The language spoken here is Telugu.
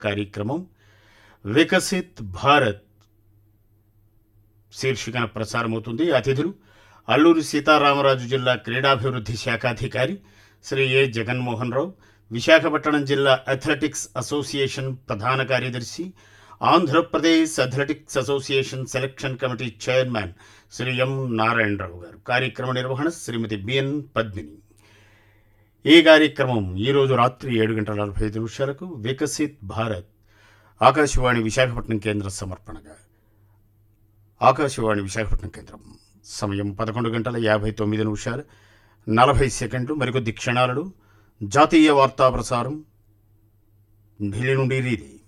కార్యక్రమం వికసిత్ భారత్ శీర్షికన ప్రసారమవుతుంది అతిథులు అల్లూరి సీతారామరాజు జిల్లా క్రీడాభివృద్ధి శాఖాధికారి శ్రీ ఏ జగన్మోహన్ రావు విశాఖపట్నం జిల్లా అథ్లెటిక్స్ అసోసియేషన్ ప్రధాన కార్యదర్శి Andhra Pradesh athletics association selection committee chairman Shri M Narayana Rao గారు కార్యక్రమ నిర్వహణ శ్రీమతి బిఎన్ పద్మిని ఈ కార్యక్రమం ఈరోజు రాత్రి ఏడు గంటల నలభై ఐదు నిమిషాలకు వికసిత్ భారత్ ఆకాశవాణి విశాఖపట్నం కేంద్ర సమర్పణగా ఆకాశవాణి విశాఖపట్నం కేంద్రం సమయం పదకొండు గంటల యాభై తొమ్మిది నిమిషాలు నలభై సెకండ్లు మరికొద్ది క్షణాలలో జాతీయ వార్తా ప్రసారం ఢిల్లీ నుండి రీలే